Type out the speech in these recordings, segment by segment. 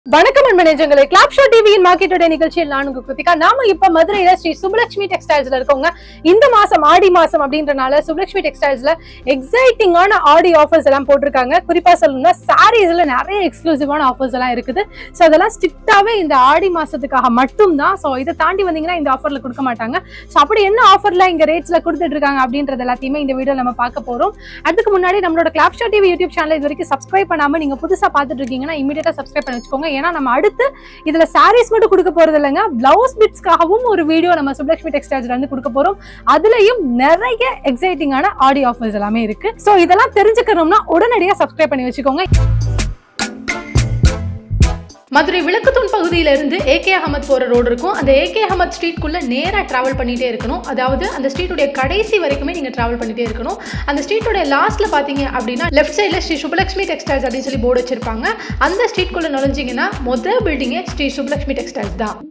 வணக்கம் அன்பு நெஞ்சங்களே கிளாப் ஷோ டிவியின் மார்க்கெட்டோட நிகழ்ச்சியில் நான் உங்க கிருத்திகா நாம இப்ப மதுரையில ஸ்ரீ சுபலட்சுமி டெக்ஸ்டைல்ஸ்ல இருக்கோங்க இந்த மாசம் ஆடி மாசம் அப்படின்றனால சுபலட்சுமி டெக்ஸ்டைல்ஸ்ல எக்ஸைட்டிங்கான ஆடி ஆஃபர்ஸ் எல்லாம் போட்டிருக்காங்க குறிப்பா சொல்லணும்னா சாரீஸ்ல நிறைய எக்ஸ்க்ளூசிவான ஆஃபர்ஸ் எல்லாம் இருக்குது ஸோ அதெல்லாம் ஸ்ட்ரிக்டாவே இந்த ஆடி மாசத்துக்காக மட்டும்தான் ஸோ இதை தாண்டி வந்தீங்கன்னா இந்த ஆஃபர்ல கொடுக்க மாட்டாங்க ஸோ அப்படி என்ன ஆஃபர்ல இங்க ரேட்ஸ்ல கொடுத்துட்டு இருக்காங்க அப்படின்றது எல்லாத்தையுமே இந்த வீடியோ நம்ம பார்க்க போறோம் அதுக்கு முன்னாடி நம்மளோட clap show TV YouTube channel இது வரைக்கும் சப்ஸ்கிரைப் பண்ணாம நீங்க புதுசா பார்த்துட்டு இருக்கீங்கன்னா இமீடியட்டா சப்ஸ்கிரைப் பண்ணி வச்சுக்கோங்க ஏன்னா நம்ம அடுத்து இதுல சாரீஸ் மட்டும் கொடுக்க போறது இல்லைங்க பிளவுஸ் பிட்ஸ்க்காகவும் ஒரு வீடியோ நம்ம சுப்லட்சுமி டெக்ஸ்டைல்ஸ்ல இருந்து கொடுக்க போறோம் அதுலயும் நிறைய எக்ஸைட்டிங்கான ஆடியோ ஆஃபர்ஸ் எல்லாமே இருக்கு சோ இதெல்லாம் தெரிஞ்சுக்கணும்னா உடனடியா சப்ஸ்கிரைப் பண்ணி வச்சுக்கோங்க மதுரை விளக்குத்தூண் பகுதியில இருந்து ஏகே அகமத் போற ரோடு இருக்கும் அந்த ஏகே அகமத் ஸ்ட்ரீட்குள்ள நேரா டிராவல் பண்ணிட்டே இருக்கணும் அதாவது அந்த ஸ்ட்ரீட்டுடைய கடைசி வரைக்குமே நீங்க டிராவல் பண்ணிட்டே இருக்கணும் அந்த ஸ்ட்ரீட்டோட லாஸ்ட்ல பாத்தீங்க அப்படின்னா லெஃப்ட் சைடுல ஸ்ரீ சுபலட்சுமி டெக்ஸ்டைல்ஸ் அப்படின்னு சொல்லி போர்டு வச்சிருப்பாங்க அந்த ஸ்ட்ரீட்குள்ள நுழைஞ்சிங்கன்னா முதல் பில்டிங்கே ஸ்ரீ சுபலட்சுமி டெக்ஸ்டைல்ஸ் தான்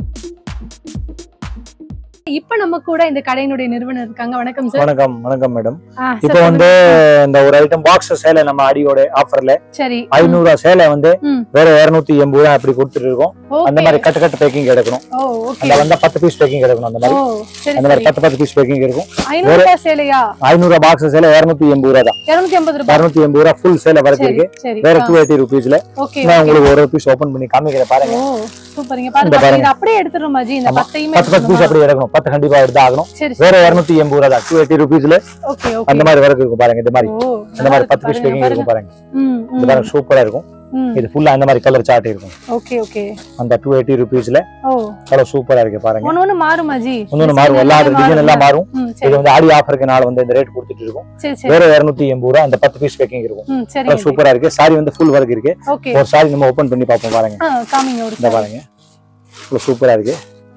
இப்ப நம்ம கூட இந்த கடையினுடைய நிறுவனர் இருக்காங்க வணக்கம் சார் வணக்கம் வணக்கம் மேடம் ஆ, sir, இப்போ வந்து சொல்லுங்க. இந்த ஒரு ஐட்டம் பாக்ஸ் சேலை நம்ம அடியோட ஆஃபர்ல சரி ஐநூறு ரூபா சேலை வந்து ம். வேற இருநூத்தி எண்பது ரூபா அப்படி கொடுத்துட்டு இருக்கோம் அந்த ஓகே மாதிரி கட்டு கட்டு பேக்கிங் எடுக்கணும் ஓ ஓகே அந்த வந்தா பத்து பீஸ் பேக்கிங் எடுக்கணும் அந்த ஓ மாதிரி சரி அந்த மாதிரி சரி பத்து பத்து பீஸ் பேக்கிங் இருக்கும் ஐநூறு ரூபாய் சேலையா ஐநூறு ரூபா பாக்ஸ் சேலை இருநூத்தி எண்பது ரூபா தான் இருநூத்தி ஐம்பது ரூபாய் இருநூத்தி எண்பது ரூபா ஃபுல் சேலை வரைக்கும் சரி இருக்கு சரி வேற ஆ, டூ எயிட்டி ருபீஸ்ல ஓகே நான் உங்களுக்கு ஒரு பீஸ் ஓபன் பண்ணி காமிக்கிறேன் பாருங்க ஓ சூப்பருங்க இந்த பாருங்க பாருங்க. இது அப்படியே எடுத்துறோம் ஜி இந்த ஆமா. பத்தையுமே பத்து பத்து பீஸ் எடுத்துருமா? அப்படி எடுக்கணும் பத்து கண்டிப்பா எடுத்து ஆகணும் சரி வேற சரி இருநூத்தி எண்பது ரூபா தான் டூ எயிட்டி ருபீஸ்ல ஓகே ஓகே அந்த மாதிரி வரைக்கும் இருக்கும் பாருங்க இந்த மாதிரி ஓ அந்த மாதிரி பத்து பீஸ் பேக்கிங் இருக்கும் பாருங்க ம் இந்த ம் பாருங்க சூப்பரா இருக்கும் ம் இது ஃபுல்லா அந்த மாதிரி கலர் சார்ட் இருக்கும் ஓகே ஓகே அந்த டூ எயிட்டி ருபீஸ்ல ஓ அவ்வளவு சூப்பரா இருக்கு பாருங்க ஒண்ணு ஒண்ணு மாறுமா ஜி இன்னொன்னு மாறும் எல்லா டிசைன் எல்லாம் மாறும் ம் இது சரி வந்து ஆடி ஆஃபருக்கு நாள் வந்து இந்த ரேட் கொடுத்துட்டு இருக்கோம் சரி சரி வேற இருநூத்தி எண்பது ரூபா அந்த பத்து பீஸ் பேக்கிங் இருக்கும் ம் சரிங்க அவ்வளவு சூப்பரா இருக்கு சாரி வந்து ஃபுல் ஒர்க் இருக்கு ஓகே ஒரு சாரி நம்ம ஓபன் பண்ணி பார்ப்போம் பாருங்க ஆ காமிங்க ஒரு இந்த பாருங்க இவ்வளவு சூப்பரா இருக்கு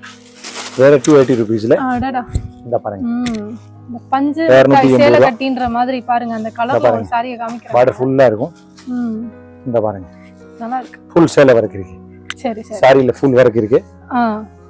வேற டூ எயிட்டி ருபீஸ்ல ஆ, அடடா இந்த பாருங்க ம் இந்த பஞ்சு இருநூத்தி எண்பது சேலை ரூபா. கட்டின்ற மாதிரி பாருங்க அந்த கலர்ல பாருங்க. ஒரு சாரியை காமிக்கிறேன் பார்டர் ஃபுல்லா இருக்கும் ம் இந்த பாருங்க நல்லா இருக்கு ஃபுல் சேலை ஒர்க் இருக்கு சரி சரி சாரியில ஃபுல் ஒர்க் இருக்கு ஆ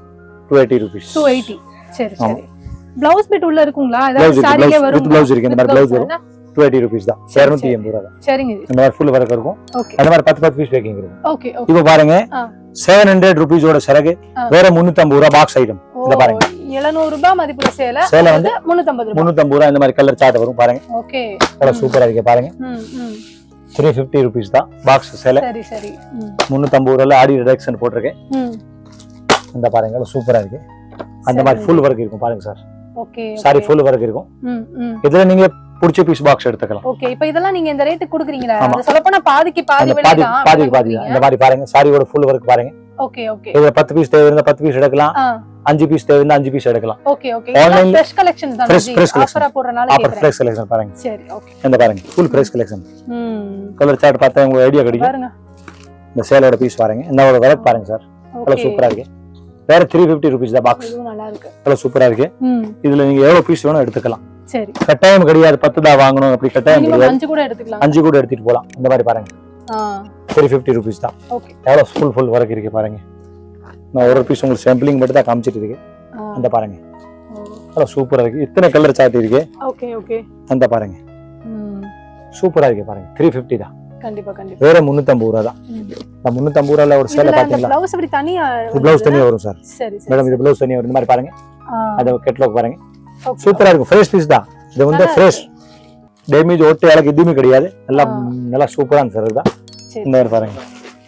two eighty rupees two eighty சரி ஆமா. சரி பிளவுஸ் பிட் உள்ள இருக்குங்களா பிளவுஸ் ஏதாவது இருக்கு சாரிலே பிளவுஸ் வரும் வித் பிளவுஸ் இருக்கு இந்த மாதிரி பிளவுஸ் வரும் டூ எயிட்டி ருபீஸ் தான் சரி, இருநூத்தி சரி. எண்பது ரூபா தான் சரிங்க ஜி இந்த மாதிரி ஃபுல் ஒர்க் இருக்கும் ஓகே அந்த மாதிரி பத்து பத்து பீஸ் பேக்கிங் இருக்கும் ஓகே ஓகே இப்போ பாருங்க ஆ. செவன் ஹண்ட்ரட் ருபீஸோட சரக்கு ஆ. வேற முன்னூத்தி ஐம்பது ரூபா பாக்ஸ் ஐட்டம் இந்த பாருங்க எழுநூறு ரூபாய் மதிப்புள்ள சேலை சேலை வந்து முன்னூத்தம்பது ரூபாய் முன்னூத்தி ஐம்பது ரூபா இந்த மாதிரி கலர் சார்ட் வரும் பாருங்க ஓகே அவ்வளவு சூப்பரா இருக்கு பாருங்க ம் ம் த்ரீ ஃபிஃப்டி ருபீஸ் தான் பாக்ஸ் சேலை சரி சரி ம் முன்னூத்தி ஐம்பது ரூபாய் ஆடி ரிடக்ஷன் போட்டிருக்கேன் ம் இந்த பாருங்க அவ்வளவு சூப்பரா இருக்கு அந்த மாதிரி ஃபுல் ஒர்க் இருக்கும் பாருங்க sir okay sari full work இருக்கும் ம் ம் இதுல நீங்க பிடிச்ச பீஸ் பாக்ஸ் எடுத்துக்கலாம் ஓகே இப்போ இதெல்லாம் நீங்க இந்த ரேட்டுக்கு குடுக்குறீங்களா ஆமா. அது சொல்லப்போனா பாதிக்கு பாதி அந்த விலை பாதி தான் பாதிக்கு பாதி தான். இந்த மாதிரி பாருங்க சாரியோட ஃபுல் ஒர்க் பாருங்க ஓகே ஓகே இதுல பத்து பீஸ் தேவை இருந்தா பத்து பீஸ் எடுக்கலாம் ஆ அஞ்சு பீஸ் தேவை இருந்தா அஞ்சு பீஸ் எடுக்கலாம் ஓகே ஓகே Online ல ஃப்ரெஷ் கலெக்ஷன்ஸ் தான் fresh- fresh collection. ஆஃபரா போடுறனால ஆஃபர் கேக்குறேன் ஃபிளெக்ஸ் கலெக்ஷன் பாருங்க சரி ஓகே இந்த பாருங்க ஃபுல் ஃபிளெக்ஸ் கலெக்ஷன் ம் கலர் சார்ட் பார்த்தா உங்களுக்கு ஐடியா கிடைக்கும் பாருங்க இந்த சேலோட பீஸ் பாருங்க இந்த ஒரு ஒர்க் பாருங்க சார் அவ்வளவு ஓகே சூப்பரா இருக்கு வேற த்ரீ ஃபிஃப்டி ருபீஸ் தான் பாக்ஸ் இதுவும் நல்லா இருக்கு அவ்வளவு சூப்பரா இருக்கு ம் இதுல நீங்க எவ்வளவு பீஸ் வேணும் எடுத்துக்கலாம் சரி கட்டாயம் கிடையாது பத்து தான் வாங்கணும் அப்படி கட்டாயம் மினிமம் கிடையாது அஞ்சு கூட எடுத்துக்கலாம் அஞ்சு கூட எடுத்துட்டு போலாம் இந்த மாதிரி பாருங்க ஆ த்ரீ ஃபிஃப்டி ருபீஸ் தான் ஓகே எவ்வளவு ஃபுல் ஃபுல் ஒர்க் இருக்கு பாருங்க நான் ஒரு பீஸ் உங்களுக்கு சாம்பிளிங் மட்டும் தான் காமிச்சிட்டு இருக்கு அந்த பாருங்க அவ்வளவு சூப்பரா இருக்கு இத்தனை கலர் சார்ட் இருக்கு ஓகே ஓகே அந்த பாருங்க ம் சூப்பரா இருக்கு பாருங்க த்ரீ ஃபிஃப்டி தான் கண்டிப்பா கண்டிப்பா வேற முன்னூத்தம்பது ரூபா தான் ம். இந்த முன்னூத்தம்பது ரூபால ஒரு சேலை இதுல இந்த பாத்தீங்களா பிளவுஸ் அப்படி தனியா இது பிளவுஸ் தனியா வரும் சார் சரி சரி மேடம் இது பிளவுஸ் தனியா வரும் இந்த மாதிரி பாருங்க ஆ அது கெட்லாக் பாருங்க okay. சூப்பரா இருக்கும் ஃப்ரெஷ் பீஸ் தான் இது வந்து நல்லா ஃப்ரெஷ் டேமேஜ் ஒட்டு அளவுக்கு எதுவுமே கிடையாது எல்லாம் ஆ. நல்லா சூப்பரான சார் தான் சரி இந்த மாதிரி பாருங்க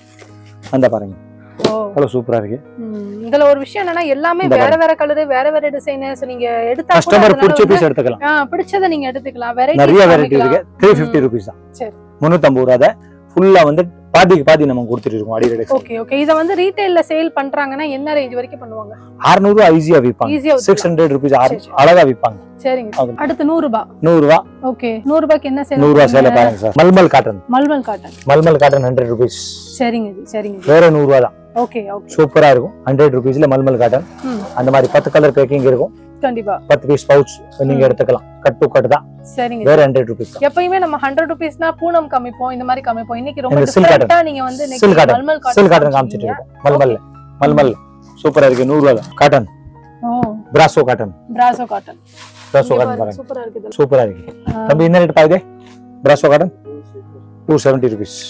அந்த பாருங்க ஓ அவ்வளவு சூப்பரா இருக்கு ம். இதுல ஒரு விஷயம் என்னன்னா எல்லாமே இந்த வேற வேற கலரு வேற வேற டிசைனர்ஸ் நீங்க எடுத்தா கூட கஸ்டமர் அதனால பிடிச்ச வந்து- பீஸ் எடுத்துக்கலாம் ஆ, பிடிச்சதை நீங்க எடுத்துக்கலாம் நிறைய வெரைட்டி வெரைட்டி இருக்கு த்ரீ ஃபிஃப்டி ருபீஸ் தான் சரி. முன்னூத்தம்பது ரூபா தான் ஃபுல்லா வந்து பாதிக்கு பாதி நம்ம கொடுத்துட்டு இருக்கோம் அடி ரேட் ஓகே ஓகே இத வந்து ரீட்டைல்ல சேல் பண்றாங்கன்னா என்ன ரேஞ்ச் வரைக்கும் பண்ணுவாங்க அறுநூறு ரூபா ஈஸியா விற்பாங்க ஈஸியா சிக்ஸ் ஹண்ட்ரட் ருபீஸ் சரி, சரி. அழகா விற்பாங்க சரிங்க அது. அடுத்து நூறு ரூபாய் நூறு ரூபா ஓகே நூறு ரூபாய்க்கு என்ன சேல் நூறு ரூபா சேலை பாருங்க sir malmal cotton malmal cotton malmal cotton hundred rupees சரிங்க ஜி சரிங்க ஜி வேற நூறு ரூபா தான் ஓகே ஓகே சூப்பரா இருக்கும் ஹண்ட்ரட் ருபீஸ்ல மல்மல் காட்டன் ம் அந்த மாதிரி பத்து கலர் பேக்கிங் இருக்கும் கண்டிப்பா பத்து பீஸ் பவுச் நீங்க ம். எடுத்துக்கலாம் கட் டு கட் தான் சரிங்க வேற ஹண்ட்ரட் ருபீஸ் தான் எப்பயுமே நம்ம ஹண்ட்ரட் ருபீஸ்னா பூனம் காமிப்போம் இந்த மாதிரி காமிப்போம் இன்னைக்கு ரொம்ப இந்த silk cotton. டிஃபரெண்டா நீங்க வந்து இன்னைக்கு Silk cotton. Malmal silk cotton காமிச்சிருக்கீங்க. காமிச்சிட்டு இருக்கோம் மல்மல் மல்மல் சூப்பரா இருக்கு நூறு ரூபா தான் காட்டன் ஓ brasso cotton brasso cotton brasso cotton பாருங்க சூப்பரா இருக்குது சூப்பரா இருக்கு ஆ, தம்பி என்ன ரேட் பாருங்க brasso cotton two seventy rupees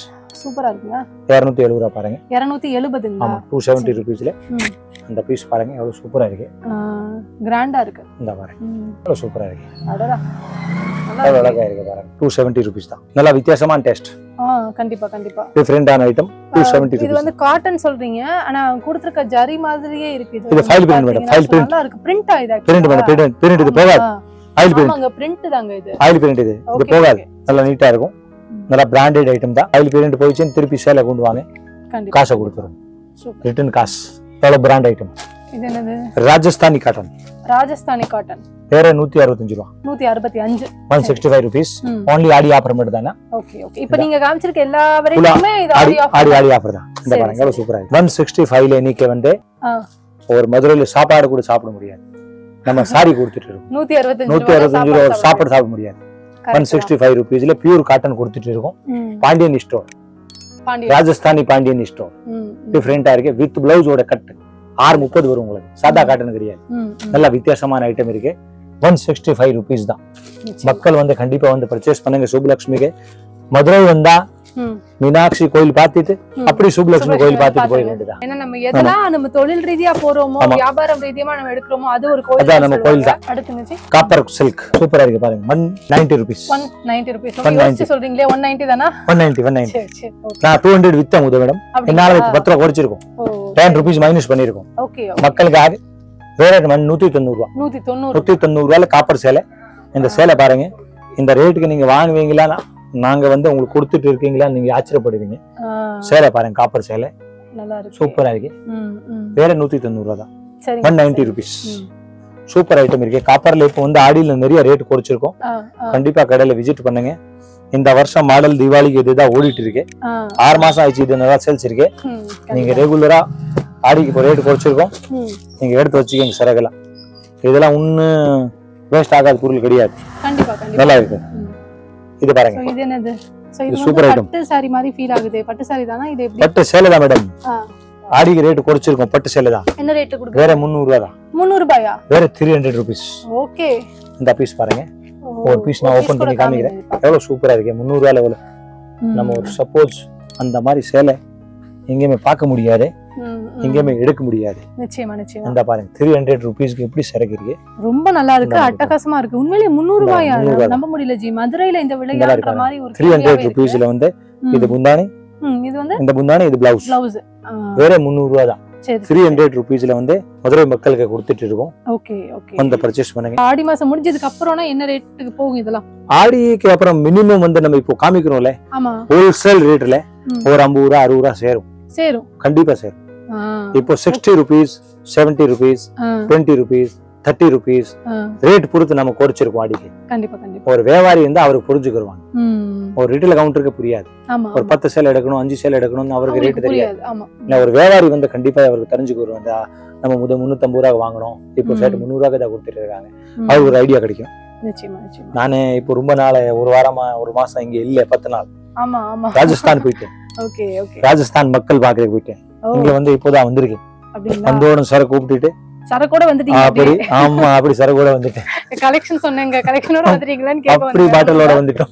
சூப்பரா இருக்குங்க இரநூத்தி எழுபது ரூபா பாருங்க இருநூத்தி எழுபதுங்களா ஆமா டூ செவன்ட்டி ருபீஸ்ல ம். அந்த பீஸ் பாருங்க எவ்வளவு சூப்பரா இருக்கு கிராண்டா இருக்கு இந்த பாருங்க ம். எவ்வளவு சூப்பரா இருக்கு அடடா நல்லா எவ்வளவு இருக்கு. அழகா இருக்கு பாருங்க டூ செவன்ட்டி ருபீஸ் தான் நல்லா வித்தியாசமான டேஸ்ட் ஆ கண்டிப்பா கண்டிப்பா டிஃப்ரெண்டான ஐட்டம் டூ செவன்ட்டி இது ருபீஸ் வந்து காட்டன் சொல்றீங்க ஆனா கொடுத்திருக்க ஜரி மாதிரியே இருக்கு இது வந்து file print madam, பாத்தீங்கன்னா file print. நல்லா இருக்கு பிரிண்ட் ஆயுதா பிரிண்ட் மேடம் பிரிண்ட் பிரிண்ட் இது போகாது ஆயில் பிரிண்ட் ஆமாங்க பிரிண்ட் தாங்க இது ஆயில் பிரிண்ட் இது இது Okay, போகாது okay. நல்லா நீட்டா இருக்கும் நல்லா பிராண்டட் ஐட்டம் தான் ஆயில் பிரிண்ட் போயிடுச்சுன்னு திருப்பி சேலை கொண்டு வாங்க கண்டிப்பா காசை கொடுத்துரும் சூப்பர் ரிட்டர்ன் காசு எவ்வளோ பிராண்ட் ஐட்டம் இது என்னது ராஜஸ்தானி காட்டன் ராஜஸ்தானி காட்டன் வேற நூத்தி அறுபத்தஞ்சு ரூபா நூத்தி அறுபத்தி அஞ்சு ஒன் சிக்ஸ்டி ஃபைவ் ருபீஸ் ம். ஓன்லி ஆடி ஆஃபர் மட்டும் தானே ஓகே ஓகே இப்போ நீங்க காமிச்சிருக்க எல்லா வரைக்குமே இது ஆடி ஆடி ஆடி ஆஃபர் ஆடி ஆஃபர் தான் இந்த சரி, பாருங்க எவ்வளவு சூப்பரா இருக்கு ஒன் சிக்ஸ்டி ஃபைவ்ல இன்னைக்கு வந்து ஆ. ஒரு மதுரையில சாப்பாடு கூட சாப்பிட முடியாது நம்ம சாரி கொடுத்துட்டு இருக்கோம் நூத்தி அறுபத்தஞ்சு நூத்தி ரூபாய் அறுபத்தஞ்சு ரூபா ஒரு சாப்பாடு சாப்பிட முடியாது ஒன் சிக்ஸ்டி ஃபைவ் ருபீஸ்ல பியூர் காட்டன் கொடுத்துட்டு இருக்கோம் பாண்டியன் ஸ்டோர் பாண்டி ராஜஸ்தானி பாண்டியன் ஸ்டோர் டிஃப்ரெண்டா இருக்கு வித் பிளவுஸோட கட் ஆறு முப்பது வரும் உங்களுக்கு சாதா காட்டன் கிடையாது நல்ல வித்தியாசமான ஐட்டம் இருக்கு ஒன் சிக்ஸ்டி ஃபைவ் ருபீஸ் தான் மக்கள் வந்து கண்டிப்பா வந்து பர்ச்சேஸ் பண்ணுங்க சுப்புலட்சுமிக்கு மதுரை வந்தா மீனாட்சி கோயில் பார்த்துட்டு அப்படி சுப்புலட்சுமி கோயில் பார்த்துட்டு போய் வேண்டியதான் ஏன்னா நம்ம எதெல்லாம் நம்ம தொழில் ரீதியா போறோமோ ஆமா. வியாபாரம் ரீதியமா நம்ம எடுக்கிறோமோ அது ஒரு கோயில் அதான் நம்ம கோயில் தான். அடுத்துங்க காப்பர் சில்க் சூப்பரா இருக்கு பாருங்க one ninety rupees one ninety rupees 190. யோசிச்சு சொல்றீங்களே ஒன் நைன்டி தானா ஒன் நைன்டி ஒன் நைன்டி சரி சரி ஓகே நான் டூ ஹண்ட்ரட் வித்தேன் உதவ மேடம் என்னால இப்ப பத்து ரூபா குறைச்சிருக்கோம் டென் ருபீஸ் மைனஸ் பண்ணிருக்கோம் ஓகே மக்களுக்கு ஆக வேற மண் நூத்தி தொண்ணூறு ரூபா நூத்தி தொண்ணூறு நூத்தி தொண்ணூறு ரூபாயில காப்பர் சேலை இந்த சேலை பாருங்க இந்த ரேட்டுக்கு நீங்க வாங்குவீங்களா நாங்க வந்து உங்களுக்கு கொடுத்துட்டு இருக்கீங்களா நீங்க ஆச்சரியப்படுவீங்க ஆ, சேலை பாருங்க காப்பர் சேலை நல்லா இருக்கு சூப்பரா இருக்கு ம், ம். வேற நூத்தி தொண்ணூறு ரூபா தான் சரிங்க, ஒன் நைன்டி சரி. ருபீஸ் ம். சூப்பர் ஐட்டம் இருக்கு காப்பர்ல இப்போ வந்து ஆடியில நிறைய ரேட் குறைச்சிருக்கோம் ஆ, ஆ, கண்டிப்பா கடையில விசிட் பண்ணுங்க இந்த வருஷம் மாடல் தீபாவளிக்கு இதுதான் ஓடிட்டு இருக்கு ஆ, ஆறு மாசம் ஆயிடுச்சு இது நல்லா சேல்ஸ் இருக்கு ம், நீங்க கண்டிப்பா. ரெகுலரா ஆடிக்கு இப்போ ரேட் குறைச்சிருக்கோம் ம், நீங்க எடுத்து வச்சுக்கோங்க சரகெல்லாம் இதெல்லாம் ஒன்றும் வேஸ்ட் ஆகாத பொருள் கிடையாது கண்டிப்பா கண்டிப்பா நல்லா இருக்கு ம். இது So, பாருங்க இது என்னது So, இது இது வந்து super item. பட்டு சாரி மாதிரி ஃபீல் ஆகுது பட்டு சாரி தானா இது எப்படி பட்டு சேலை தான் மேடம் ஆ, ஆடிக்கு ரேட் குறைச்சிருக்கோம் பட்டு சேலை தான் என்ன ரேட் கொடுக்குறீங்க வேற முந்நூறு ரூபா தான் முந்நூறு ரூபாயா வேற த்ரீ ஹண்ட்ரட் ருபீஸ் ஓகே இந்த பீஸ் பாருங்க ஒரு piece நான் open பண்ணி காமிக்கிறேன். எவ்வளவு சூப்பரா இருக்கு முந்நூறு ரூபாயில எவ்வளவு நம்ம ஒரு சப்போஸ் அந்த மாதிரி சேலை எங்கேயுமே பார்க்க முடியாது எங்கேயுமே எடுக்க முடியாது நிச்சயமா நிச்சயமா அந்த பாருங்க த்ரீ ஹண்ட்ரட் ருபீஸ்க்கு எப்படி சரக்கு இருக்கு ரொம்ப நல்லா இருக்கு நல்லா இருக்கு. அட்டகாசமா இருக்கு உண்மையிலேயே முந்நூறு இந்த ரூபாயா முந்நூறு ரூபாய் நம்ப முடியல ஜி மதுரையில இந்த நல்லா விளையாடுற இருக்கு. மாதிரி ஒரு த்ரீ கேள்வியாவே ஹண்ட்ரட் இருக்கு. ருபீஸ்ல வந்து ம், இது முந்தானி ம், இது வந்து இந்த முந்தானி இது பிளவுஸ் பிளவுஸ் வேற முந்நூறு ரூபா தான் சரி த்ரீ ஹண்ட்ரட் ருபீஸ்ல வந்து மதுரை மக்களுக்கு கொடுத்துட்டு இருக்கோம் ஓகே ஓகே வந்து பர்ச்சேஸ் பண்ணுங்க ஆடி மாசம் முடிஞ்சதுக்கு அப்புறம்னா என்ன ரேட்டுக்கு போகும் இதெல்லாம் ஆடிக்கு அப்புறம் மினிமம் வந்து நம்ம இப்போ காமிக்கிறோம்ல ஆமா ஹோல்சேல் ரேட்ல ம். ஒரு ஐம்பது ரூபா அறுபது ரூபா சேரும் சேரும் கண்டிப்பா சேரும் ஆ, இப்போ சிக்ஸ்டி ருபீஸ் செவன்டி ருபீஸ் ஆ, டுவெண்ட்டி ருபீஸ் தேர்ட்டி ருபீஸ் ஆ, ரேட் பொறுத்து நம்ம குறைச்சிருக்கோம் ஆடிக்கு கண்டிப்பா கண்டிப்பா ஒரு வியாபாரி வந்து அவருக்கு புரிஞ்சுக்கிருவாங்க ம், ஒரு ரீட்டைல் கவுண்டருக்கு புரியாது ஆமா ஒரு ஆமா. பத்து சேல் எடுக்கணும் அஞ்சு சேல் எடுக்கணும்னு அவருக்கு அவங்களுக்கு ரேட் தெரியாது புரியாது ஆமா இல்ல ஒரு வியாபாரி வந்து கண்டிப்பா அவருக்கு தெரிஞ்சுக்கிடுவோம் இந்த நம்ம முத முந்நூத்தம்பது ரூபா வாங்கணும் இப்போ ம். சேட்டு முந்நூறு ரூபாய்க்கு தான் கொடுத்துட்டு இருக்காங்க ம், அவருக்கு ஒரு ஐடியா கிடைக்கும் நிச்சயமா நிச்சயமா நானு இப்போ ரொம்ப நாள் ஒரு வாரமா ஒரு மாசம் இங்க இல்ல பத்து நாள் ஆமா ஆமா ராஜஸ்தான் போயிட்டேன் ஓகே ஓகே ராஜஸ்தான் மக்கள் பாக்குறதுக்கு போயிட்டேன் ஓ இங்க வந்து இப்போதான் வந்திருக்கேன் அப்படிங்களா வந்தோட சர கூப்பிட்டுட்டு சரக்கோட வந்துட்டீங்க அப்படி ஆமா அப்படி சரக்கூட வந்துட்டேன் கலெக்ஷன் சொன்னேங்க கலெக்ஷனோட வந்துட்டீங்களான்னு கேட்க அப்படி வந்தேன். பாட்டிலோட வந்துட்டோம்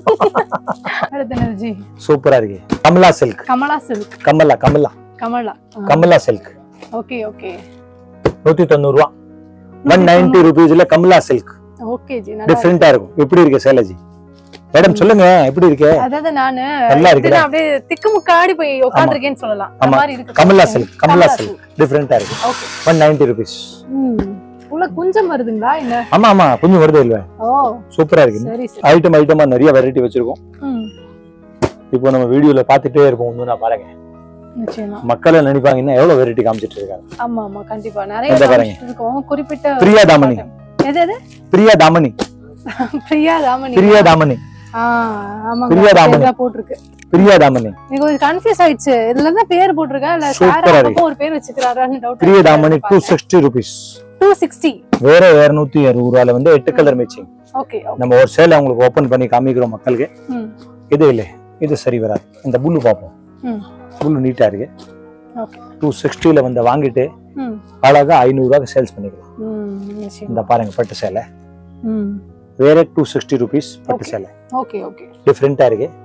அடுத்து என்னது ஜி சூப்பரா இருக்கு Kamala silk Kamala silk Kamala Kamala Kamala Kamala silk okay okay நூத்தி தொண்ணூறு ரூபா ஒன் நைன்டி ருபீஸ்ல கமலா சில்க் ஓகே ஜி நல்லா டிஃப்ரெண்டா இருக்கும் எப்படி இருக்கு சேலஜி மேடம் சொல்லுங்க எப்படி இருக்கு அதாவது நானு நல்லா இருக்குல்ல? இதுதான் அப்படியே திக்குமுக்காடி போய் உட்கார்ந்திருக்கேன்னு சொல்லலாம் அந்த ஆமா. மாதிரி இருக்கு கமலா சில்க் கமலா கமலா சில்க் டிஃப்ரெண்டா இருக்கு ஓகே ஒன் நைன்டி ருபீஸ் ம் உள்ள குஞ்சம் வருதுங்களா என்ன ஆமா ஆமா கொஞ்சம் வருது இல்ல ஓ சூப்பரா இருக்கு சரி சரி ஐட்டம் ஐட்டமா நிறைய வெரைட்டி வச்சிருக்கோம் ம் இப்போ நம்ம வீடியோல பாத்துட்டே இருப்போம் ஒண்ணு நான் பாருங்க நிச்சயமா மக்கள் நினைப்பாங்க இன்னும் எவ்வளவு வெரைட்டி காமிச்சிட்டு இருக்காங்க ஆமா ஆமா கண்டிப்பா நிறைய இந்த பாருங்க. காமிச்சிட்டு இருக்கோம் குறிப்பிட்ட பிரியா தாமணி எது எது பிரியா தாமணி பிரியா தாமணி பிரியா தாமணி ஆ ஆமாங்க பிரியா தாமணி. இதுதான் போட்டிருக்கு பிரியா தாமணி எனக்கு கொஞ்சம் கன்ஃபியூஸ் ஆயிடுச்சு இதுல தான் பேர் போட்டிருக்கா இல்ல Super சார் ஆ இருக்கு. அப்பப்போ ஒரு பேர் வச்சுக்கிறாரான்னு டவுட் பிரியா தாமணி two sixty rupees two sixty வேற இருநூத்தி அறுபது ரூபாயில வந்து எட்டு கலர் மேட்சிங் ஓகே நம்ம ஒரு சேலை உங்களுக்கு ஓபன் பண்ணி காமிக்கிறோம் மக்களுக்கு ம் இது இல்லை இது சரி வராது இந்த புல்லு பார்ப்போம் ம் புல்லு நீட்டா இருக்கு ஓகே டூ சிக்ஸ்டில வந்து வாங்கிட்டு ம் அழகா ஐநூறு ரூபாய்க்கு சேல்ஸ் பண்ணிக்கலாம் ம் நிச்சயமா இந்த பாருங்க பட்டு சேலை ம் வேற டூ சிக்ஸ்டி ருபீஸ் பட்டு Okay. சேலை ஓகே ஓகே டிஃப்ரெண்டா இருக்கு ம்.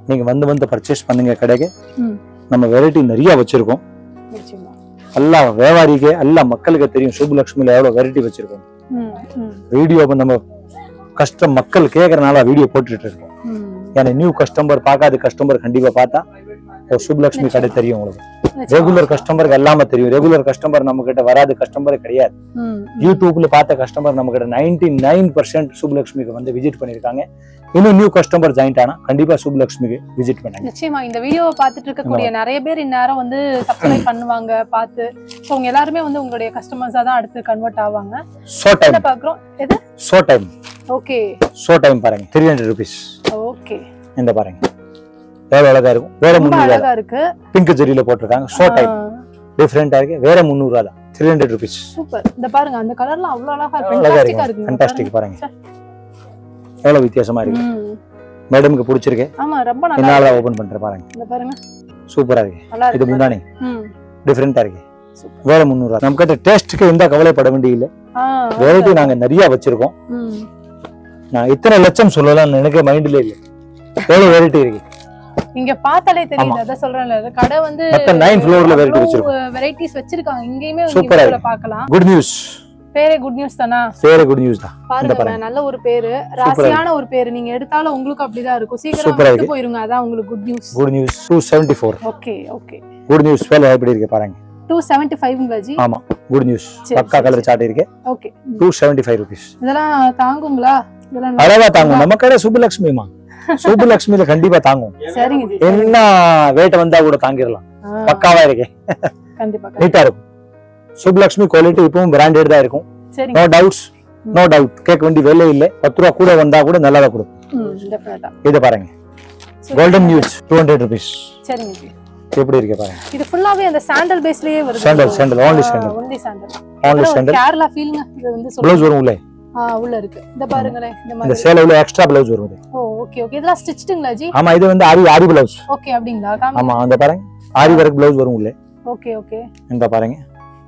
நீங்க வந்து வந்து பர்ச்சேஸ் பண்ணுங்க கடைக்கு ம். நம்ம வெரைட்டி நிறைய வச்சிருக்கோம் நிச்சயமா எல்லா வியாபாரிக்கு எல்லா மக்களுக்கு தெரியும் சுப்புலட்சுமியில எவ்வளவு வெரைட்டி வச்சிருக்கோம் ம், ம், வீடியோ நம்ம கஷ்டம் மக்கள் கேட்கறனால வீடியோ போட்டுட்டு இருக்கோம் ம். ஏன்னா நியூ கஸ்டமர் பார்க்காத கஸ்டமர் கண்டிப்பா பார்த்தா ஒரு சுப்புலட்சுமி கடை தெரியும் உங்களுக்கு நிச்சயமா. ரெகுலர் கஸ்டமருக்கு எல்லாமே தெரியும் ரெகுலர் கஸ்டமர் நம்ம கிட்ட வராத கஸ்டமர் கிடையாது ம், யூடியூப்ல பார்த்த கஸ்டமர் நம்ம கிட்ட நைன்டி நைன் பர்சன்ட் சுப்புலட்சுமிக்கு வந்து விசிட் பண்ணிருக்காங்க இன்னும் நியூ கஸ்டமர் ஜாயின்ட் ஆனா கண்டிப்பா சுப்புலட்சுமிக்கு விசிட் பண்ணாங்க நிச்சயமா இந்த வீடியோவை பார்த்துட்டு இருக்கக்கூடிய நிறைய பேர் இந்நேரம் வந்து சப்ஸ்கிரைப் பண்ணுவாங்க பார்த்து ஸோ உங்க எல்லாருமே வந்து உங்களுடைய கஸ்டமர்ஸா தான் அடுத்து கன்வெர்ட் ஆவாங்க ஷோ டைம் என்ன பாக்குறோம் எது show time okay show time பாருங்க த்ரீ ஹண்ட்ரட் ருபீஸ் ஓகே இந்த பாருங்க எவ்வளவு அழகா இருக்கும் வேற ரொம்ப முந்நூறு அழகா இருக்கு பிங்க் ஜெரியில போட்டிருக்காங்க ஷோ டைம் டிஃப்ரெண்டா இருக்கு வேற முந்நூறு ரூபா தான் த்ரீ ஹண்ட்ரட் ருபீஸ் சூப்பர் இந்த பாருங்க அந்த கலர்லாம் அவ்வளவு அழகா அழகா ஃபென்டாஸ்டிக்கா இருக்கு இருக்கு ஃபண்டாஸ்டிக் பாருங்க எவ்வளவு வித்தியாசமா இருக்கு ம். மேடம்க்கு பிடிச்சிருக்கு ஆமா ரொம்ப நல்லா என்னால இருக்கு. ஓபன் பண்றேன் பாருங்க இந்த பாருங்க சூப்பரா இருக்கு நல்லா இது இருக்கு முந்தானி ம். டிஃப்ரெண்டா இருக்கு Super. வேற முந்நூறு ரூபா நம்ம கிட்ட டேஸ்ட்டுக்கு எந்த கவலைப்பட வேண்டியதில்லை ஆ, வெரைட்டி நாங்க நிறைய வச்சிருக்கோம் ம். நான் இத்தனை லட்சம் சொல்லலாம் எனக்கு மைண்ட்ல இல்ல எவ்வளவு வெரைட்டி இருக்கு இங்க பார்த்தாலே தெரியுது அதான் சொல்றேன்ல அது கடை வந்து மொத்தம் நைன் ஃப்ளோர்ல வெரைட்டி வச்சிருக்கோம் வெரைட்டிஸ் வச்சிருக்காங்க இங்கேயுமே Super ஆ நீங்க பார்க்கலாம் குட் நியூஸ் பேரே குட் நியூஸ் தானா வேற குட் நியூஸ் தான் பாருங்க பாருங்க. நல்ல ஒரு பேரு ராசியான ஒரு பேரு நீங்க எடுத்தாலும் உங்களுக்கு அப்படிதான் இருக்கும் சீக்கிரம் Super ஆ விட்டு இருக்கு. போயிருங்க அதான் உங்களுக்கு good news good news two seventy four okay okay good news வேலை எப்படி இருக்கு பாருங்க டூ செவன்டி ஃபைவ்ங்களா ஜி ஆமா குட் நியூஸ் சரி, பக்கா சரி, கலர் சார்ட் இருக்கு okay two seventy five rupees இதெல்லாம் தாங்குங்களா இதெல்லாம் அழகா தாங்கும் நம்ம கடை சுப்புலட்சுமிமா சுப்புலட்சுமியில கண்டிப்பா தாங்கும் சரிங்க ஜி என்ன வேட்டை வந்தா கூட தாங்கிடலாம் ஆ, பக்காவா இருக்கு கண்டிப்பா கண்டிப்பா. நீட்டா இருக்கும் சுப்புலட்சுமி குவாலிட்டி இப்பவும் பிராண்டட் தான் இருக்கும் சரிங்க நோ டவுட்ஸ் நோ டவுட் கேட்க வேண்டிய வேலை இல்லை பத்து ரூபா கூட வந்தா கூட நல்லா தான் கொடுக்கும் ம் டெஃபினட்டா இதை பாருங்க golden news two hundred rupees சரிங்க ஜி எப்படி இருக்கு பாருங்க இது ஃபுல்லாவே அந்த சாண்டல் பேஸ்லயே வருது sandal sandal only sandal only sandal only sandal Kerala ஃபீலிங்க இது வந்து பிளவுஸ் சொல்லுங்க வரும் உள்ளே ஆ உள்ள இருக்கு இந்த பாருங்களேன் இந்த இந்த மாதிரி சேலையில எக்ஸ்ட்ரா பிளவுஸ் வரும் இது. ஓ ஓகே ஓகே இதெல்லாம் ஸ்டிச்சுங்களா ஜி ஆமா இது வந்து ஆரி ஆரி பிளவுஸ் ஓகே அப்படிங்களா காமி ஆமா அந்த பாருங்க ஆரி ஒர்க் பிளவுஸ் வரும் உள்ளே ஓகே ஓகே இந்த பாருங்க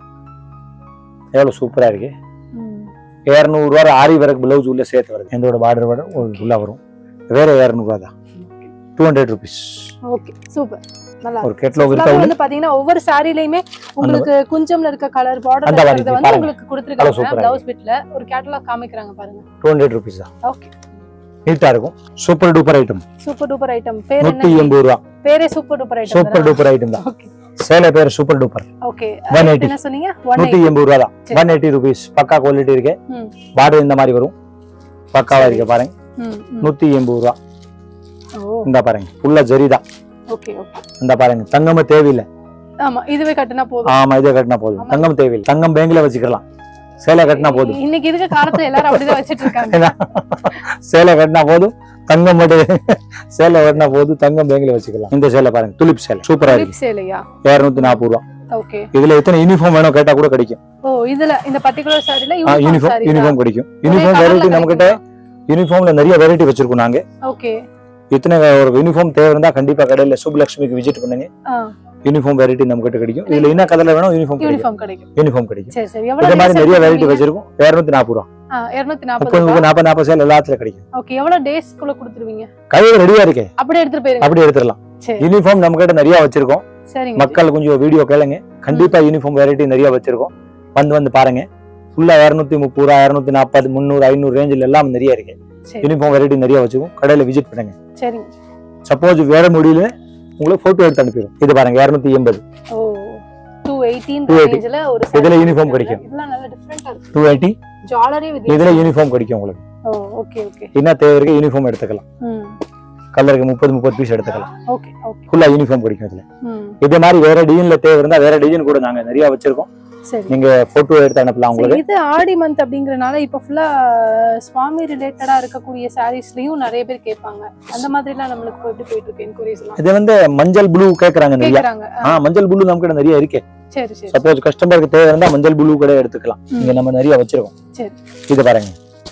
எவ்வளவு சூப்பரா இருக்கு ம் இரநூறு ரூபா ஆரி ஒர்க் பிளவுஸ் உள்ள சேர்த்து வருது எந்தோட பார்டர் வரும் உங்களுக்கு உள்ள வரும் வேற இரநூறுவா தான் two hundred rupees okay super நல்லா ஒரு கேட்லாக் இருக்கா ஃபுல்லாவே உள்ள வந்து பாத்தீங்கன்னா ஒவ்வொரு சாரிலயுமே உங்களுக்கு குஞ்சம்ல இருக்க கலர் பார்டர் அந்த மாதிரி வந்து பாருங்க. உங்களுக்கு Colour கொடுத்துருக்காங்க super ஆ பிளவுஸ் பிட்ல ஒரு கேட்டலாக் காமிக்கிறாங்க பாருங்க டூ ஹண்ட்ரட் ருபீஸ் தான் ஓகே நீட்டா இருக்கும் super duper item super duper item பேர் நூத்தி என்ன எண்பது ரூபா பேரே super duper item super duper item தான் ஓகே சேலை பேர் சூப்பர் டூப்பர் ஓகே 180. என்ன சொன்னீங்க ஒன் நூத்தி எண்பது ரூபா தான் சரி. ஒன் எயிட்டி ருபீஸ் பக்கா குவாலிட்டி இருக்கு ம். பார்டர் இந்த மாதிரி வரும் பக்காவா சரி. இருக்கு பாருங்க ம் ம். நூத்தி எண்பது ரூபா ஓ இந்த பாருங்க ஃபுல்லா ஜரிதான் ஓகே ஓகே இந்த பாருங்க தங்கமே தேவையில்லை ஆமா இதுவே கட்டுனா போதும் ஆமா இதே கட்டினா போதும் ஆமா. தங்கம் தேவையில்லை தங்கம் பேங்க்ல வச்சுக்கலாம் சேலை கட்டினா போதும் இன்னைக்கு இருக்க காலத்துல எல்லாரும் அப்படிதான் வச்சிட்டு இருக்காங்க ஏன்னா, சேலை கட்டினா போதும் தங்கம் மட்டும் சேலை கட்டினா போதும் தங்கம் பேங்க்ல வச்சுக்கலாம் இந்த சேலை பாருங்க துலிப் சேலை சூப்பரா இருக்கு லிப் சேலையா இருநூத்தி நாற்பது ரூபா ஓகே இதுல எத்தனை யூனிஃபார்ம் வேணும் கேட்டா கூட கிடைக்கும் ஓ இதுல இந்த பர்టిక్యులர் சாரில யூனிஃபார்ம் யூனிஃபார்ம் யூனிஃபார்ம் கிடைக்கும் யூனிஃபார்ம் வெரைட்டி நம்ம கிட்ட யூனிஃபார்ம்ல நிறைய வெரைட்டி வச்சிருக்கோம் நாங்க ஓகே இத்தனை ஒரு யூனிஃபார்ம் தேவை இருந்தா கண்டிப்பா கடையில சுப்புலட்சுமிக்கு விசிட் பண்ணுங்க யூனிஃபார்ம் வெரைட்டி நம்ம கிட்ட கிடைக்கும் இதுல என்ன கலர்ல வேணும் யூனிஃபார்ம் கிடைக்கும் யூனிஃபார்ம் கிடைக்கும் யூனிஃபார்ம் கிடைக்கும் சரி சரி இதே எவ்வளவு மாதிரி days நிறைய எடுத்து வெரைட்டி கொடுப்பீங்க? வச்சிருக்கோம் இருநூத்தி நாற்பது ரூபா ஆ, 240 முப்பது ரூபாய். முப்பது நாற்பது நாற்பது சேல் எல்லாத்துல கிடைக்கும் ஓகே எவ்வளவு டேஸ்க்குள்ள கொடுத்துருவீங்க கையில ரெடியா இருக்கே அப்படியே எடுத்துட்டு போயிருங்க அப்படி எடுத்துடலாம் சரி யூனிஃபார்ம் நம்ம கிட்ட நிறைய வச்சிருக்கோம் சரிங்க மக்கள் கொஞ்சம் வீடியோ கேளுங்க கண்டிப்பா யூனிஃபார்ம் வெரைட்டி நிறைய வச்சிருக்கோம் வந்து வந்து பாருங்க ஃபுல்லா இருநூத்தி முப்பது ரூபா இருநூத்தி நாற்பது முந்நூறு ஐநூறு ரேஞ்சில் எல்லாம் நிறைய இருக்கு சரி யூனிஃபார்ம் வெரைட்டி நிறைய வச்சிருக்கோம் கடையில விசிட் பண்ணுங்க சரிங்க சப்போஸ் வேற முடியல உங்களுக்கு போட்டோ எடுத்து அனுப்பிடும் இது பாருங்க இருநூத்தி எண்பது ஓ டூ எயிட்டீன் 280. ரேஞ்சில் ஒரு இதுல saree uniform கொடுத்துருக்காங்க. கிடைக்கும். இதெல்லாம் நல்ல டிஃப்ரெண்டா இருக்கு டூ எயிட்டி ஜுவல்லரி வித் இதுல யூனிஃபார்ம் கிடைக்கும் உங்களுக்கு ஓ ஓகே ஓகே என்ன தேவை இருக்கு யூனிஃபார்ம் எடுத்துக்கலாம் ம் கலருக்கு முப்பது முப்பது பீஸ் எடுத்துக்கலாம் ஓகே ஓகே ஃபுல்லா யூனிஃபார்ம் கிடைக்கும் இதுல ம் இதே மாதிரி வேற டிசைன்ல தேவை இருந்தா வேற டிசைன் கூட நாங்க நிறைய வச்சிருக்கோம் சரி நீங்க போட்டோ எடுத்து அனுப்பலாம் உங்களுக்கு சரி, இது ஆடி மந்த் அப்படிங்கறனால இப்ப ஃபுல்லா சுவாமி ரிலேட்டடா இருக்கக்கூடிய சாரீஸ்லயும் நிறைய பேர் கேட்பாங்க அந்த மாதிரி எல்லாம் நம்மளுக்கு போயிட்டு போயிட்டு இருக்கு என்கொயரிஸ் எல்லாம் இது வந்து மஞ்சள் ப்ளூ கேக்குறாங்க நிறைய கேக்குறாங்க ஆ, ஆ மஞ்சள் ப்ளூ நம்ம கிட்ட நிறைய இருக்கு சரி சரி சப்போஸ் கஸ்டமருக்கு தேவை இருந்தா மஞ்சள் ப்ளூ கூட எடுத்துக்கலாம் ம். இங்க நம்ம நிறைய வச்சிருக்கோம் சரி. இது பாருங்க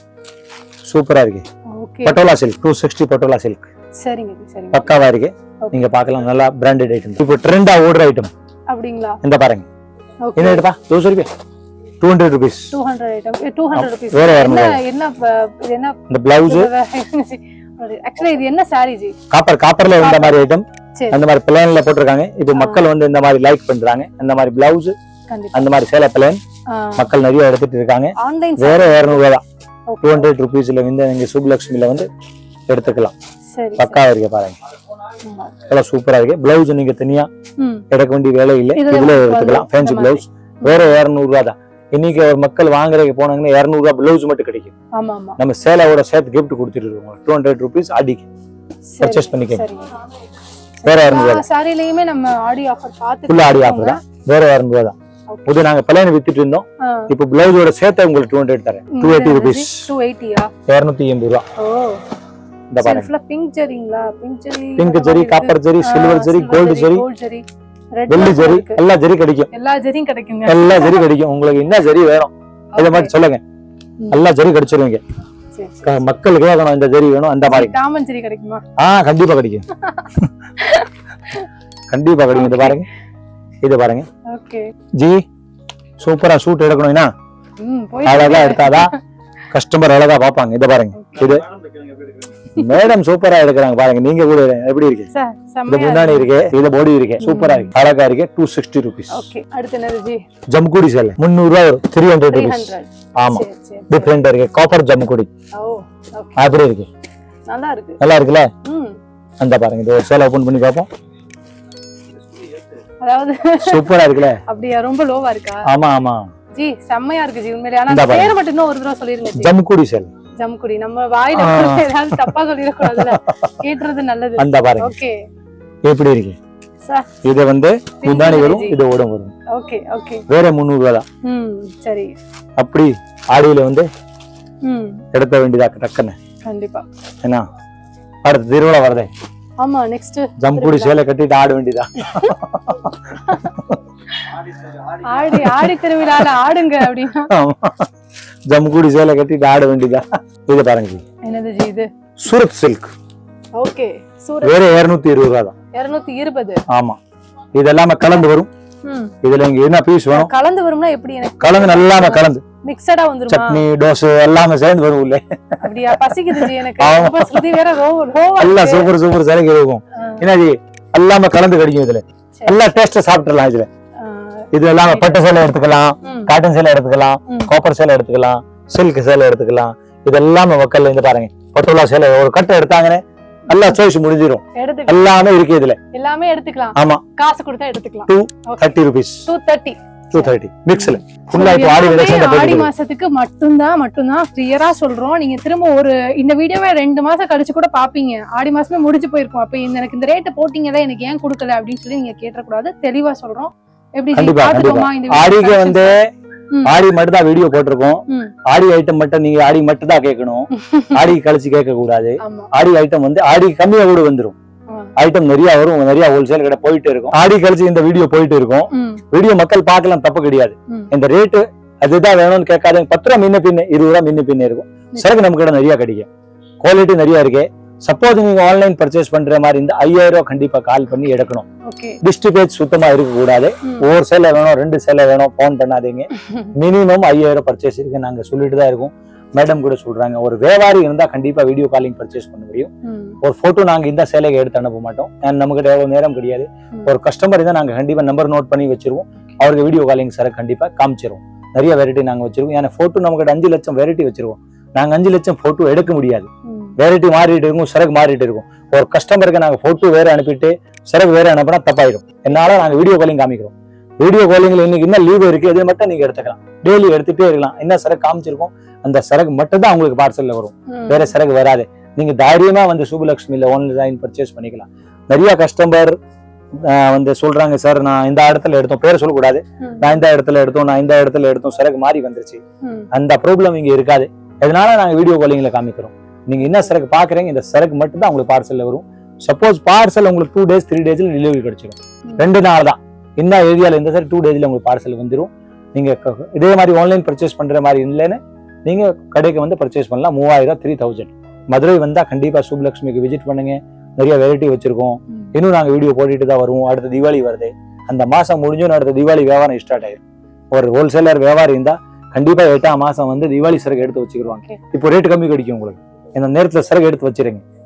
சூப்பரா இருக்கு okay Patola silk two sixty Patola silk சரிங்க ஜி, சரிங்க பக்காவா இருக்கு Okay. நீங்க பார்க்கலாம் நல்லா பிராண்டட் ஐட்டம் இப்போ ட்ரெண்டா ஓடுற ஐட்டம் அப்படிங்களா இந்த பாருங்க ஓகே என்ன எடுப்பா தோ ரூபாய் two hundred rupees two hundred item two hundred rupees வேற என்ன இரநூறு. என்ன ப- இது என்ன இந்த பிளவுஸ் ஆக்சுவலி இது என்ன சாரி ஜி காப்பர் காப்பர்ல இந்த மாதிரி ஐட்டம் சரி அந்த மாதிரி பிளேன்ல போட்டிருக்காங்க இப்போ மக்கள் வந்து இந்த மாதிரி லைக் பண்றாங்க அந்த மாதிரி பிளவுஸ் கண்டிப்பா அந்த மாதிரி சேலை பிளேன் மக்கள் நிறைய எடுத்துட்டு இருக்காங்க ஆன்லைன் வேற இரநூறுவா தான் டூ ஓகே ஹண்ட்ரட் ருபீஸ்ல வந்து நீங்க சுப்லக்ஷ்மில வந்து எடுத்துக்கலாம் சரி பக்காவா இருக்கு பாருங்க ம். எல்லாம் சூப்பரா இருக்கு பிளவுஸ் நீங்க தனியா ம் எடுக்க வேண்டிய வேலை இல்லை இதுல இதுல வந்து எடுத்துக்கலாம் இந்த ஃபேன்சி மாதிரி. பிளவுஸ் வேற இருநூறு ரூபா தான் இன்னைக்கு ஒரு மக்கள் வாங்குறதுக்கு போனாங்கன்னா இருநூறு ரூபா பிளவுஸ் மட்டும் கிடைக்கும் ஆமா ஆமா நம்ம சேலையோட சேர்த்து கிஃப்ட் கொடுத்துட்டு இருக்கோம் டூ ஹண்ட்ரட் ருபீஸ் அடிக்கு சரி பர்ச்சேஸ் பண்ணிக்கங்க சரி வேற இரநூறு ரூபா சாரிலையுமே நம்ம ஆடி ஆஃபர் பார்த்து ஃபுல்லா ஆடி ஆஃபர் தான் வேற இரநூறு ரூபா தான் Okay. இது நாங்க பிள்ளைங்க வித்துட்டு இருந்தோம் இப்போ பிளவுஸோட சேர்த்து உங்களுக்கு டூ ஹண்ட்ரட் தரேன் டூ எயிட்டி ருபீஸ் டூ எயிட்டியா இரநூத்தி எண்பது ரூபா ஓ இந்த பாருங்க ஃபுல்லா பிங்க் ஜெரிங்களா pink zari pink zari copper zari silver zari gold zari gold zari red வெள்ளி ஜெரி எல்லா ஜெரி கிடைக்கும் எல்லா ஜெரியும் கிடைக்குங்க எல்லா ஜெரி கிடைக்கும் உங்களுக்கு என்ன ஜெரி வேணும் இதை மட்டும் சொல்லுங்க ம். எல்லா ஜெரி கிடைச்சிருவீங்க சரி க- மக்களுக்கு வேணும் இந்த ஜெரி வேணும் அந்த மாதிரி டாமன் ஜெரி கிடைக்குமா ஆ கண்டிப்பா கிடைக்கும் கண்டிப்பா கிடைக்கும் இது பாருங்க இது பாருங்க ஓகே ஜி சூப்பரா ஷூட் எடுக்கணும்னா ம் போய் அழகா எடுத்தாதான் கஸ்டமர் அழகா பாப்பாங்க இத பாருங்க இது மேடம் சூப்பரா எடுக்கிறாங்க பாருங்க நீங்க கூட எப்படி இருக்கு சார் இது செம்மையா முன்னாடி இருக்கு இது பாடி இருக்கு சூப்பரா இருக்கு அழகா இருக்கு டூ சிக்ஸ்டி ருபீஸ் ஓகே அடுத்து என்னது ஜி ஜம்குடி சேலை முந்நூறு ரூபா வரும் three hundred three rupees hundred ஆமா சரி சரி டிஃப்ரெண்டா இருக்கு காப்பர் ஜம்குடி ஓ ஓகே அப்படி இருக்கு நல்லா இருக்கு நல்லா இருக்குல்ல ம் அந்த பாருங்க இது ஒரு சேலை ஓபன் பண்ணி பார்ப்போம் அதாவது சூப்பரா இருக்குல்ல அப்படியா ரொம்ப லோவா இருக்கா ஆமா ஆமா ஜி செம்மையா இருக்கு ஜி உண்மையிலே ஆனா இந்தா அந்த பாருங்க. பேரை மட்டும் இன்னும் ஒரு தடவை சொல்லிருங்க ஜி ஜம்குடி சேலை ஜம்குடி நம்ம வாயில ஆ. ஏதாவது தப்பா சொல்லிடக்கூடாதுல கேட்டுறது நல்லது அந்த பாருங்க ஓகே எப்படி இருக்கு சார் இது வந்து முந்தானி வரும் ஜி. இது ஓடம் வரும் ஓகே ஓகே வேற முந்நூறு ரூபா தான் ம் சரி அப்படி ஆடியில வந்து ம் எடுக்க வேண்டியதா டக்குன்னு கண்டிப்பா என்ன அடுத்து திருவிழா வருதே ஆமா நெக்ஸ்ட் ஜம்குடி சேலை கட்டிட்டு ஆட வேண்டியதா ஆடி ஆடி திருவிழால ஆடுங்க அப்படின்னா ஆமா. ஜம்குடி சேலை கட்டிட்டு ஆட வேண்டியதா இது பாருங்க ஜி. என்னது ஜி இது சூரத் சில்க் ஓகே சூரத் வேற இருநூத்தி இருபது ரூபா தான் இருநூத்தி இருபது ஆமா இது எல்லாமே கலந்து வரும் ம் இதுல இங்க என்ன பீஸ் வேணும் கலந்து வரும்னா எப்படி எனக்கு கலந்து நல்லாம கலந்து மிக்சடா வந்துருமா சட்னி தோசை எல்லாமே சேர்ந்து வரும் உள்ள அப்படியா பசிக்குது ஜி எனக்கு ஆமா. ரொம்ப ஸ்ருதி வேற ரோவா ரோவா எல்லாம் சூப்பர் சூப்பர் சேலைக்கு இருக்கும் என்ன ஜி எல்லாமே கலந்து கிடைக்கும் இதுல சரி. எல்லா டேஸ்ட் சாப்பிட்டுலாம் இதுல இது எல்லாமே பட்டு சேலை எடுத்துக்கலாம் காட்டன் சேலை எடுத்துக்கலாம் ம். காப்பர் சேலை எடுத்துக்கலாம் சில்க் சேலை எடுத்துக்கலாம் இது எல்லாமே மக்கள் இந்த பாருங்க பட்டுலா சேலை ஒரு கட்டை எடுத்தாங்கன்னு எல்லா சாய்ஸ் முடிஞ்சிடும் எடுத்துக்கலாம் எல்லாமே இருக்கு இதுல எல்லாமே எடுத்துக்கலாம் ஆமா காசு கொடுத்தா எடுத்துக்கலாம் two Okay. Thirty rupees two thirty two thirty மிக்ஸ்ல ஃபுல்லா இப்போ ஆடி விளைச்சல் ஆடி மாசத்துக்கு மட்டும்தான் மட்டும்தான் கிளியரா சொல்றோம் நீங்க திரும்ப ஒரு இந்த வீடியோவை ரெண்டு மாசம் கழிச்சு கூட பாப்பீங்க ஆடி மாசமே முடிஞ்சு போயிருக்கும் அப்ப இந்த எனக்கு இந்த ரேட்டு போட்டீங்கல்ல எனக்கு ஏன் கொடுக்கல அப்படின்னு சொல்லி நீங்க கேட்டக்கூடாது தெளிவா சொல்றோம் எப்படி ஜி? கண்டிப்பா, பாத்துக்கோமா இந்த video ஆடிக்கு collections? வந்து ம். ஆடி மட்டும் தான் வீடியோ போட்டிருக்கோம் ம். ஆடி ஐட்டம் மட்டும் நீங்க ஆடி மட்டும் தான் கேட்கணும் ஆடி கழிச்சு கேட்க கூடாது ஆமா ஆடி ஐட்டம் வந்து ஆடி கம்மியா கூட வந்துரும் ஆ. ஐட்டம் நிறைய வரும் நிறைய ஹோல்சேல் கடை போயிட்டு இருக்கும் ஆடி கழிச்சு இந்த வீடியோ போயிட்டு இருக்கும் ம், வீடியோ மக்கள் பார்க்கலாம் தப்பு கிடையாது ம். இந்த ரேட்டு அதுதான் வேணும்னு கேட்காதீங்க பத்து ரூபா முன்ன பின்ன இருபது ரூபா முன்ன பின்ன இருக்கும் சரக்கு நம்ம கிட்ட நிறைய கிடைக்கும் குவாலிட்டி நிறைய இருக்கு சப்போஸ் நீங்க ஆன்லைன் பர்ச்சேஸ் பண்ற மாதிரி இந்த ஐயாயிரம் ரூபாய் கண்டிப்பா கால் பண்ணி எடுக்கணும் ஓகே டிஸ்ட்ரிபியூட் சுத்தமா இருக்க கூடாது ம். ஒரு சேலை வேணும் ரெண்டு சேலை வேணும் போன் பண்ணாதீங்க மினிமம் ஐயாயிரம் பர்ச்சேஸ் இருக்கு நாங்க சொல்லிட்டு தான் இருக்கோம் மேடம் கூட சொல்றாங்க ஒரு வியாபாரி இருந்தா கண்டிப்பா வீடியோ காலிங் பர்ச்சேஸ் பண்ண முடியும் ம், ஒரு போட்டோ நாங்க இந்த சேலைக்கு எடுத்து அனுப்ப மாட்டோம் ஏன்னா நம்மகிட்ட எவ்வளவு நேரம் கிடையாது ம். ஒரு கஸ்டமர் இருந்தா நாங்க கண்டிப்பா நம்பர் நோட் பண்ணி வச்சிருவோம் அவருக்கு வீடியோ காலிங் சார் கண்டிப்பா காமிச்சிருவோம் நிறைய வெரைட்டி நாங்க வச்சிருக்கோம் ஏன்னா போட்டோ நம்மகிட்ட அஞ்சு லட்சம் வெரைட்டி வச்சிருவோம் நாங்க அஞ்சு லட்சம் போட்டோ எடுக்க முடியாது ம், வெரைட்டி மாறிட்டு இருக்கும் சரக்கு மாறிட்டு இருக்கும் ஒரு கஸ்டமருக்கு நாங்க போட்டோ வேற அனுப்பிட்டு சரக்கு வேற அனுப்பினா தப்பாயிடும் என்னால நாங்க வீடியோ காலிங் காமிக்கிறோம் வீடியோ காலிங்ல இன்னைக்கு என்ன லீவ் இருக்கு இது மட்டும் நீங்க எடுத்துக்கலாம் டெய்லி எடுத்துட்டே இருக்கலாம் என்ன சரக்கு காமிச்சிருக்கோம் அந்த சரக்கு மட்டும் தான் உங்களுக்கு பார்சல்ல வரும் ம். வேற சரக்கு வராது நீங்க தைரியமா வந்து சுபலட்சுமியில ஆன்லைன் பர்ச்சேஸ் பண்ணிக்கலாம் நிறைய கஸ்டமர் வந்து சொல்றாங்க சார் நான் இந்த இடத்துல எடுத்தோம் பேர் சொல்லக்கூடாது ம். நான் இந்த இடத்துல எடுத்தோம் நான் இந்த இடத்துல எடுத்தோம் சரக்கு மாறி வந்துருச்சு ம், அந்த ப்ராப்ளம் இங்க இருக்காது அதனால நாங்க வீடியோ காலிங்ல காமிக்கிறோம் நீங்க என்ன சரக்கு பாக்குறீங்க இந்த சரக்கு மட்டும் தான் உங்களுக்கு பார்சல்ல வரும் சப்போஸ் பார்சல் உங்களுக்கு டூ டேஸ் த்ரீ டேஸ்ல டெலிவரி கிடைச்சிடும் ம். ரெண்டு நாள் தான் இந்த ஏரியால இந்த சரி டூ டேஸ்ல உங்களுக்கு பார்சல் வந்துடும் நீங்க க- இதே மாதிரி ஆன்லைன் பர்ச்சேஸ் பண்ற மாதிரி இல்லைன்னு நீங்க கடைக்கு வந்து பர்ச்சேஸ் பண்ணலாம் மூவாயிரம் த்ரீ தௌசண்ட் மதுரை வந்தா கண்டிப்பா சுப்லக்ஷ்மிக்கு விசிட் பண்ணுங்க நிறைய வெரைட்டி வச்சிருக்கோம் ம். இன்னும் நாங்க வீடியோ போட்டுட்டு தான் வருவோம் அடுத்த தீபாவளி வருது அந்த மாசம் முடிஞ்சோன்னு அடுத்த தீபாவளி வியாபாரம் ஸ்டார்ட் ஆயிடும் ஒரு ஹோல்சேலர் வியாபாரி இருந்தா கண்டிப்பா எட்டாம் மாசம் வந்து தீபாவளி சரக்கு எடுத்து வச்சுக்கிடுவாங்க Okay. இப்போ ரேட் கம்மி கிடைக்கும் உங்களுக்கு இந்த நேரத்துல சரக்கு எடுத்து வச்சிருங்க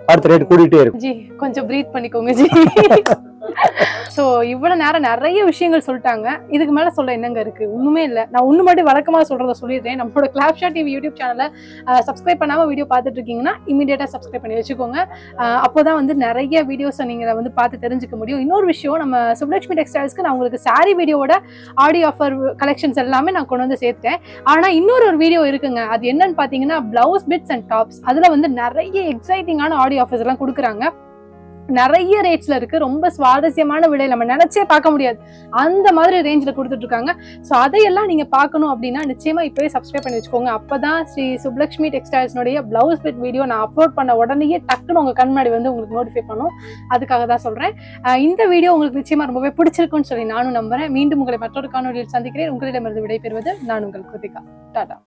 அடுத்த ரேட் கூடிட்டே இருக்கும் ஜி கொஞ்சம் ப்ரீத் பண்ணிக்கோங்க ஜி சோ இவ்வளவு நேரம் நிறைய விஷயங்கள் சொல்லிட்டாங்க இதுக்கு மேல சொல்ல என்னங்க இருக்கு ஒண்ணுமே இல்ல நான் ஒண்ணு மட்டும் வழக்கமா சொல்றத சொல்லிடுறேன் நம்மளோட கிளாப்ஷா டிவி யூடியூப் சேனலை சப்ஸ்கிரைப் பண்ணாம வீடியோ பார்த்துட்டு இருக்கீங்கன்னா இமீடியட்டா சப்ஸ்கிரைப் பண்ணி வச்சுக்கோங்க அஹ் அப்போதான் வந்து நிறைய வீடியோஸை நீங்க வந்து பார்த்து தெரிஞ்சுக்க முடியும் இன்னொரு விஷயம் நம்ம சுப்லட்சுமி டெக்ஸ்டைல்ஸ்க்கு நான் உங்களுக்கு சாரி வீடியோவோட ஆடியோ ஆஃபர் கலெக்ஷன்ஸ் எல்லாமே நான் கொண்டு வந்து சேர்த்துட்டேன் ஆனா இன்னொரு ஒரு வீடியோ இருக்குங்க அது என்னன்னு பாத்தீங்கன்னா பிளவுஸ் பிட்ஸ் அண்ட் டாப்ஸ் அதுல வந்து நிறைய எக்ஸைட்டிங்கான ஆடியோ ஆஃபர்ஸ் எல்லாம் கொடுக்குறாங்க நிறைய ரேட்ஸ்ல இருக்கு ரொம்ப சுவாரஸ்யமான விலை நம்ம நினைச்சே பார்க்க முடியாது அந்த மாதிரி ரேஞ்சில் கொடுத்துட்டு இருக்காங்க ஸோ அதையெல்லாம் நீங்க பார்க்கணும் அப்படின்னா நிச்சயமா இப்பவே சப்ஸ்கிரைப் பண்ணி வச்சுக்கோங்க அப்பதான் ஸ்ரீ சுப்லக்ஷ்மி டெக்ஸ்டைல்ஸ்னுடைய பிளவுஸ் பிட் வீடியோ நான் அப்லோட் பண்ண உடனேயே டக்குன்னு உங்க கண் முன்னாடி வந்து உங்களுக்கு நோட்டிஃபை பண்ணும் அதுக்காக தான் சொல்றேன் அஹ் இந்த வீடியோ உங்களுக்கு நிச்சயமா ரொம்பவே பிடிச்சிருக்கும்னு சொல்லி நானும் நம்புறேன் மீண்டும் உங்களை மற்றொரு காணொலியில் சந்திக்கிறேன் உங்களிடமிருந்து விடைபெறுவது நான் உங்கள் கிருத்திகா டாடா